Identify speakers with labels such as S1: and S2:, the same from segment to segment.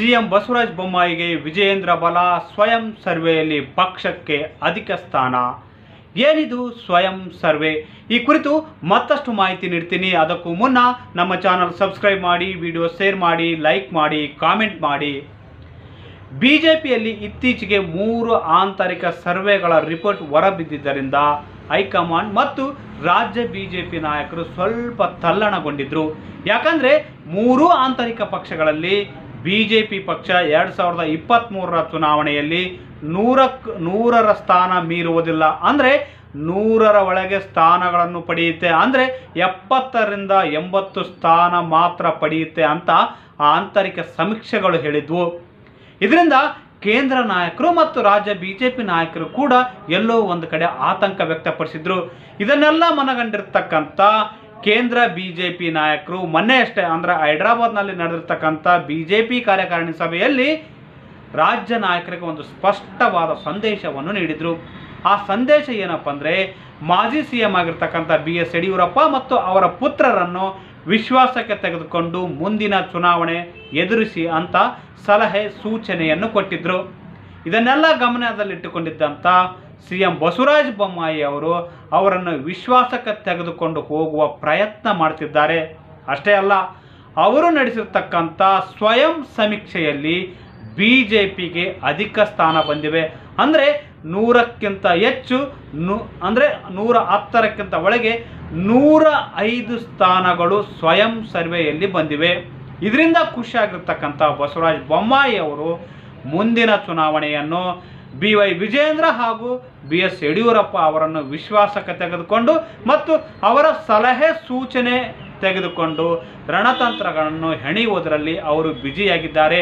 S1: CM Basavaraj ಬೊಮ್ಮಾಯಿಗೆ Vijayendra ಬಲ ಸ್ವಯಂ ಸರ್ವೆಯಲ್ಲಿ ಪಕ್ಷಕ್ಕೆ ಅಧಿಕ ಸ್ಥಾನ ಏನಿದು ಸ್ವಯಂ ಸರ್ವೆ ಈ ಕುರಿತು ಮತ್ತಷ್ಟು ಮಾಹಿತಿ ನೀಡ್ತೀನಿ ಅದಕ್ಕೂ ಮುನ್ನ ನಮ್ಮ ಚಾನಲ್ ಸಬ್ಸ್ಕ್ರೈಬ್ ಮಾಡಿ ವಿಡಿಯೋ ಶೇರ್ ಮಾಡಿ ಲೈಕ್ ಮಾಡಿ ಕಾಮೆಂಟ್ ಮಾಡಿ ಬಿಜೆಪಿಯಲ್ಲಿ ಇತ್ತೀಚೆಗೆ ಮೂರು ಆಂತರಿಕ ಸರ್ವೆಗಳ ರಿಪೋರ್ಟ್ ಹೊರಬಿದ್ದಿದ್ದರಿಂದ ಹೈಕಮಾಂಡ್ ಮತ್ತು ರಾಜ್ಯ ಬಿಜೆಪಿ ನಾಯಕರು ಸ್ವಲ್ಪ ತಲ್ಲಣಗೊಂಡಿದ್ರು ಯಾಕಂದ್ರೆ ಮೂರೂ ಆಂತರಿಕ ಪಕ್ಷಗಳಲ್ಲಿ ಬಿಜೆಪಿ ಪಕ್ಷ ಎರಡು ಸಾವಿರದ ಇಪ್ಪತ್ತ್ಮೂರರ ಚುನಾವಣೆಯಲ್ಲಿ ನೂರಕ್ಕೆ ನೂರರ ಸ್ಥಾನ ಮೀರುವುದಿಲ್ಲ ಅಂದರೆ ನೂರರ ಒಳಗೆ ಸ್ಥಾನಗಳನ್ನು ಪಡೆಯುತ್ತೆ ಅಂದರೆ ಎಪ್ಪತ್ತರಿಂದ ಎಂಬತ್ತು ಸ್ಥಾನ ಮಾತ್ರ ಪಡೆಯುತ್ತೆ ಅಂತ ಆ ಆಂತರಿಕ ಸಮೀಕ್ಷೆಗಳು ಹೇಳಿದ್ವು ಇದರಿಂದ ಕೇಂದ್ರ ನಾಯಕರು ಮತ್ತು ರಾಜ್ಯ ಬಿಜೆಪಿ ನಾಯಕರು ಕೂಡ ಎಲ್ಲೋ ಒಂದು ಕಡೆ ಆತಂಕ ವ್ಯಕ್ತಪಡಿಸಿದ್ರು ಇದನ್ನೆಲ್ಲ ಮನಗಂಡಿರ್ತಕ್ಕಂಥ ಕೇಂದ್ರ ಬಿಜೆಪಿ ನಾಯಕರು ಮೊನ್ನೆ ಅಷ್ಟೇ ಅಂದ್ರೆ ಹೈದರಾಬಾದ್ನಲ್ಲಿ ನಡೆದಿರ್ತಕ್ಕಂಥ ಬಿಜೆಪಿ ಕಾರ್ಯಕಾರಿಣಿ ಸಭೆಯಲ್ಲಿ ರಾಜ್ಯ ನಾಯಕರಿಗೆ ಒಂದು ಸ್ಪಷ್ಟವಾದ ಸಂದೇಶವನ್ನು ನೀಡಿದರು ಆ ಸಂದೇಶ ಏನಪ್ಪ ಅಂದರೆ ಮಾಜಿ ಸಿ ಎಂ ಆಗಿರ್ತಕ್ಕಂಥ ಬಿ ಎಸ್ ಯಡಿಯೂರಪ್ಪ ಮತ್ತು ಅವರ ಪುತ್ರರನ್ನು ವಿಶ್ವಾಸಕ್ಕೆ ತೆಗೆದುಕೊಂಡು ಮುಂದಿನ ಚುನಾವಣೆ ಎದುರಿಸಿ ಅಂತ ಸಲಹೆ ಸೂಚನೆಯನ್ನು ಕೊಟ್ಟಿದ್ದರು ಇದನ್ನೆಲ್ಲ ಗಮನದಲ್ಲಿಟ್ಟುಕೊಂಡಿದ್ದಂಥ ಸಿ ಎಂ ಬಸವರಾಜ ಬೊಮ್ಮಾಯಿ ಅವರು ಅವರನ್ನು ವಿಶ್ವಾಸಕ್ಕೆ ತೆಗೆದುಕೊಂಡು ಹೋಗುವ ಪ್ರಯತ್ನ ಮಾಡ್ತಿದ್ದಾರೆ ಅಷ್ಟೇ ಅಲ್ಲ ಅವರು ನಡೆಸಿರ್ತಕ್ಕಂಥ ಸ್ವಯಂ ಸಮೀಕ್ಷೆಯಲ್ಲಿ ಬಿ ಜೆ ಪಿಗೆ ಅಧಿಕ ಸ್ಥಾನ ಬಂದಿವೆ ಅಂದರೆ ನೂರಕ್ಕಿಂತ ಹೆಚ್ಚು ನೂ ಅಂದರೆ ನೂರ ಹತ್ತರಕ್ಕಿಂತ ಒಳಗೆ ನೂರ ಐದು ಸ್ಥಾನಗಳು ಸ್ವಯಂ ಸರ್ವೆಯಲ್ಲಿ ಬಂದಿವೆ ಇದರಿಂದ ಖುಷಿಯಾಗಿರ್ತಕ್ಕಂಥ ಬಸವರಾಜ ಬೊಮ್ಮಾಯಿ ಅವರು ಮುಂದಿನ ಚುನಾವಣೆಯನ್ನು ಬಿ ವೈ ವಿಜೇಂದ್ರ ಹಾಗೂ ಬಿ ಎಸ್ ಯಡಿಯೂರಪ್ಪ ಅವರನ್ನು ವಿಶ್ವಾಸಕ್ಕೆ ತೆಗೆದುಕೊಂಡು ಮತ್ತು ಅವರ ಸಲಹೆ ಸೂಚನೆ ತೆಗೆದುಕೊಂಡು ರಣತಂತ್ರಗಳನ್ನು ಹೆಣೆಯುವುದರಲ್ಲಿ ಅವರು ಬ್ಯುಸಿಯಾಗಿದ್ದಾರೆ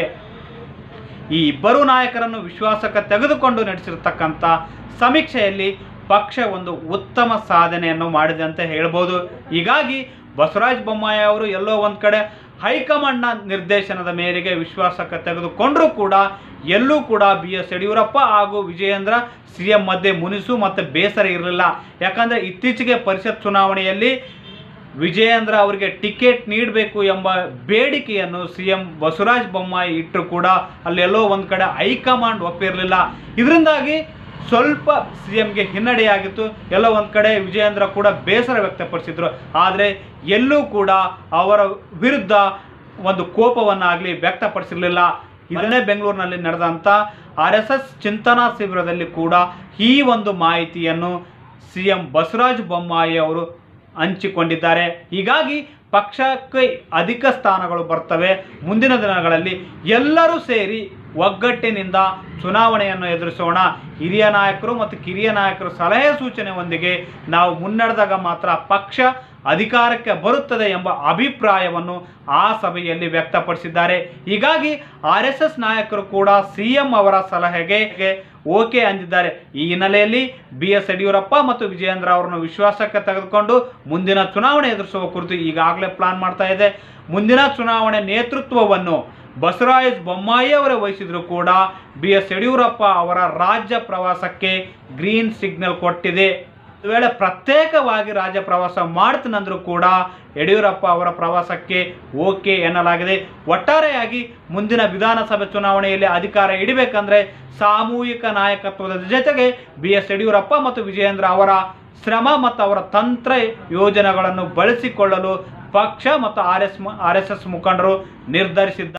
S1: ಈ ಇಬ್ಬರು ನಾಯಕರನ್ನು ವಿಶ್ವಾಸಕ್ಕೆ ತೆಗೆದುಕೊಂಡು ನಡೆಸಿರ್ತಕ್ಕಂಥ ಸಮೀಕ್ಷೆಯಲ್ಲಿ ಪಕ್ಷ ಒಂದು ಉತ್ತಮ ಸಾಧನೆಯನ್ನು ಮಾಡಿದೆ ಅಂತ ಹೇಳ್ಬೋದು ಹೀಗಾಗಿ ಬಸವರಾಜ ಬೊಮ್ಮಾಯಿ ಅವರು ಎಲ್ಲೋ ಒಂದು ಕಡೆ ಹೈಕಮಾಂಡ್ನ ನಿರ್ದೇಶನದ ಮೇರೆಗೆ ವಿಶ್ವಾಸಕ್ಕೆ ತೆಗೆದುಕೊಂಡರೂ ಕೂಡ ಎಲ್ಲೂ ಕೂಡ ಬಿ ಎಸ್ ಯಡಿಯೂರಪ್ಪ ಹಾಗೂ ವಿಜಯೇಂದ್ರ ಸಿ ಎಂ ಮಧ್ಯೆ ಮುನಿಸು ಮತ್ತು ಬೇಸರ ಇರಲಿಲ್ಲ ಯಾಕಂದರೆ ಇತ್ತೀಚೆಗೆ ಪರಿಷತ್ ಚುನಾವಣೆಯಲ್ಲಿ ವಿಜಯೇಂದ್ರ ಅವರಿಗೆ ಟಿಕೆಟ್ ನೀಡಬೇಕು ಎಂಬ ಬೇಡಿಕೆಯನ್ನು ಸಿ ಎಂ ಬಸವರಾಜ ಬೊಮ್ಮಾಯಿ ಇಟ್ಟರು ಕೂಡ ಅಲ್ಲೆಲ್ಲೋ ಒಂದು ಕಡೆ ಹೈಕಮಾಂಡ್ ಒಪ್ಪಿರಲಿಲ್ಲ ಇದರಿಂದಾಗಿ ಸ್ವಲ್ಪ ಸಿ ಎಂಗೆ ಹಿನ್ನಡೆಯಾಗಿತ್ತು ಎಲ್ಲೋ ಒಂದು ಕಡೆ ವಿಜಯೇಂದ್ರ ಕೂಡ ಬೇಸರ ವ್ಯಕ್ತಪಡಿಸಿದ್ರು ಆದರೆ ಎಲ್ಲೂ ಕೂಡ ಅವರ ವಿರುದ್ಧ ಒಂದು ಕೋಪವನ್ನಾಗಲಿ ವ್ಯಕ್ತಪಡಿಸಿರಲಿಲ್ಲ ಇದನ್ನೇ ಬೆಂಗಳೂರಿನಲ್ಲಿ ನಡೆದಂಥ ಆರ್ ಎಸ್ ಎಸ್ ಚಿಂತನಾ ಶಿಬಿರದಲ್ಲಿ ಕೂಡ ಈ ಒಂದು ಮಾಹಿತಿಯನ್ನು ಸಿ ಎಂ ಬಸವರಾಜ ಬೊಮ್ಮಾಯಿ ಅವರು ಹಂಚಿಕೊಂಡಿದ್ದಾರೆ ಹೀಗಾಗಿ ಪಕ್ಷಕ್ಕೆ ಅಧಿಕ ಸ್ಥಾನಗಳು ಬರ್ತವೆ ಮುಂದಿನ ದಿನಗಳಲ್ಲಿ ಎಲ್ಲರೂ ಸೇರಿ ಒಗ್ಗಟ್ಟಿನಿಂದ ಚುನಾವಣೆಯನ್ನು ಎದುರಿಸೋಣ ಹಿರಿಯ ನಾಯಕರು ಮತ್ತು ಕಿರಿಯ ನಾಯಕರು ಸಲಹೆ ಸೂಚನೆಯೊಂದಿಗೆ ನಾವು ಮುನ್ನಡೆದಾಗ ಮಾತ್ರ ಪಕ್ಷ ಅಧಿಕಾರಕ್ಕೆ ಬರುತ್ತದೆ ಎಂಬ ಅಭಿಪ್ರಾಯವನ್ನು ಆ ಸಭೆಯಲ್ಲಿ ವ್ಯಕ್ತಪಡಿಸಿದ್ದಾರೆ ಹೀಗಾಗಿ ಆರ್ ಎಸ್ ಎಸ್ ನಾಯಕರು ಕೂಡ ಸಿ ಎಂ ಅವರ ಸಲಹೆಗೆ ಓಕೆ ಅಂದಿದ್ದಾರೆ ಈ ಹಿನ್ನೆಲೆಯಲ್ಲಿ ಬಿ ಎಸ್ ಯಡಿಯೂರಪ್ಪ ಮತ್ತು ವಿಜಯೇಂದ್ರ ಅವರನ್ನು ವಿಶ್ವಾಸಕ್ಕೆ ತೆಗೆದುಕೊಂಡು ಮುಂದಿನ ಚುನಾವಣೆ ಎದುರಿಸುವ ಕುರಿತು ಈಗಾಗಲೇ ಪ್ಲಾನ್ ಮಾಡ್ತಾ ಇದೆ ಮುಂದಿನ ಚುನಾವಣೆ ನೇತೃತ್ವವನ್ನು ಬಸವರಾಜ ಬೊಮ್ಮಾಯಿ ಅವರೇ ವಹಿಸಿದ್ರು ಕೂಡ ಬಿ ಎಸ್ ಯಡಿಯೂರಪ್ಪ ಅವರ ರಾಜ್ಯ ಪ್ರವಾಸಕ್ಕೆ ಗ್ರೀನ್ ಸಿಗ್ನಲ್ ಕೊಟ್ಟಿದೆ ಒಂದು ವೇಳೆ ಪ್ರತ್ಯೇಕವಾಗಿ ರಾಜ್ಯ ಪ್ರವಾಸ ಮಾಡ್ತೀನಂದ್ರೂ ಕೂಡ ಯಡಿಯೂರಪ್ಪ ಅವರ ಪ್ರವಾಸಕ್ಕೆ ಓಕೆ ಎನ್ನಲಾಗಿದೆ ಒಟ್ಟಾರೆಯಾಗಿ ಮುಂದಿನ ವಿಧಾನಸಭೆ ಚುನಾವಣೆಯಲ್ಲಿ ಅಧಿಕಾರ ಹಿಡಿಬೇಕಂದ್ರೆ ಸಾಮೂಹಿಕ ನಾಯಕತ್ವದ ಜೊತೆಗೆ ಬಿ ಎಸ್ ಯಡಿಯೂರಪ್ಪ ಮತ್ತು ವಿಜಯೇಂದ್ರ ಅವರ ಶ್ರಮ ಮತ್ತು ಅವರ ತಂತ್ರ ಯೋಜನೆಗಳನ್ನು ಬಳಸಿಕೊಳ್ಳಲು ಪಕ್ಷ ಮತ್ತು R S R S S ಮುಖಂಡರು ನಿರ್ಧರಿಸಿದ್ದಾರೆ